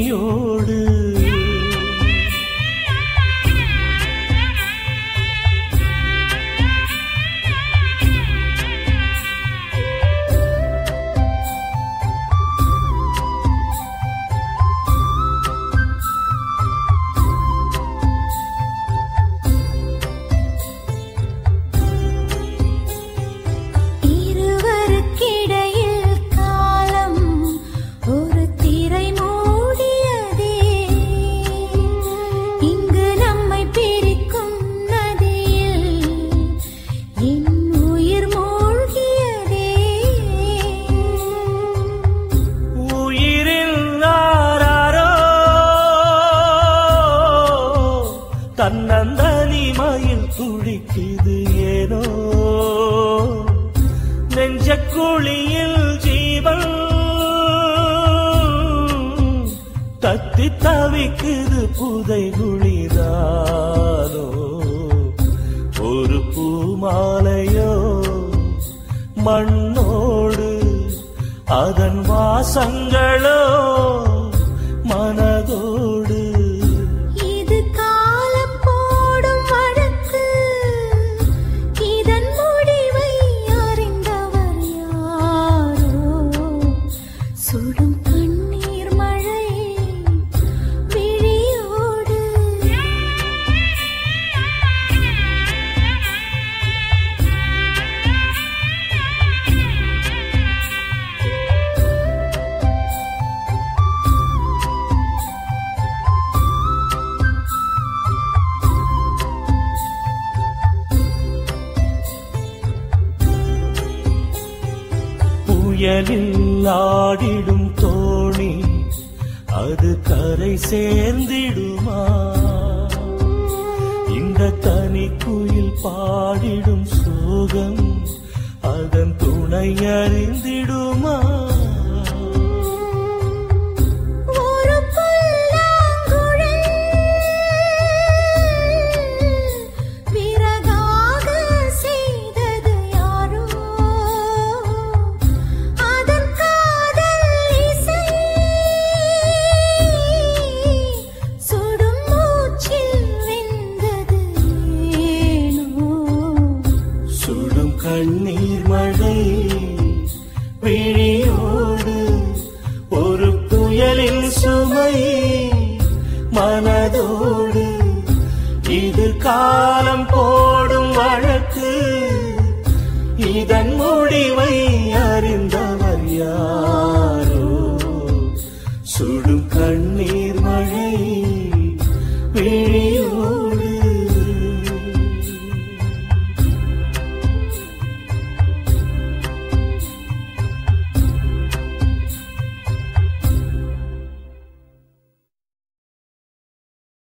விழியோடு இருவருக்கிடையில் காலம் ஒரு திரை மூடியதே இங்கு நம்மை பிரிக்கும் நதியில் என் உயிர் மூழ்கியதே உயிரில் ஆராரோ தன்னந்தனிமையில் துடிக்குது ஏனோ நெஞ்ச குழியில் ஜீவன் தத்தி தவிக்குது புதை குழிதானோ ஒரு பூமாலையோ மண்ணோடு அதன் வாசங்களோ மனதோடு இது காலம் போடும் வழக்கு இதன் முடிவை அறிந்தவர் யாரோ சுடும் கண்ணீர் மழை விழியோடு புயலில் ஆடிடும் தோணி அது கரை சேர்ந்திடுமா இந்த தனி குயில் பாடிடும் சோகம் அதன் துணை அறிந்திடுமா ஒரு புல்லாங்குழல் விறகாக செய்தது யாரோ அதன் காதல் இசை சுடும் மூச்சில் வெந்தது ஏனோ சுடும் கண்ணீர் மழை விழியோடு ஒரு புயலின் சுமை மனதோடு இது காலம் போடும் வழக்கு இதன் முடிவை அறிந்தவர் யாரோ சுடும் கண்ணீர் மழை விழியோடு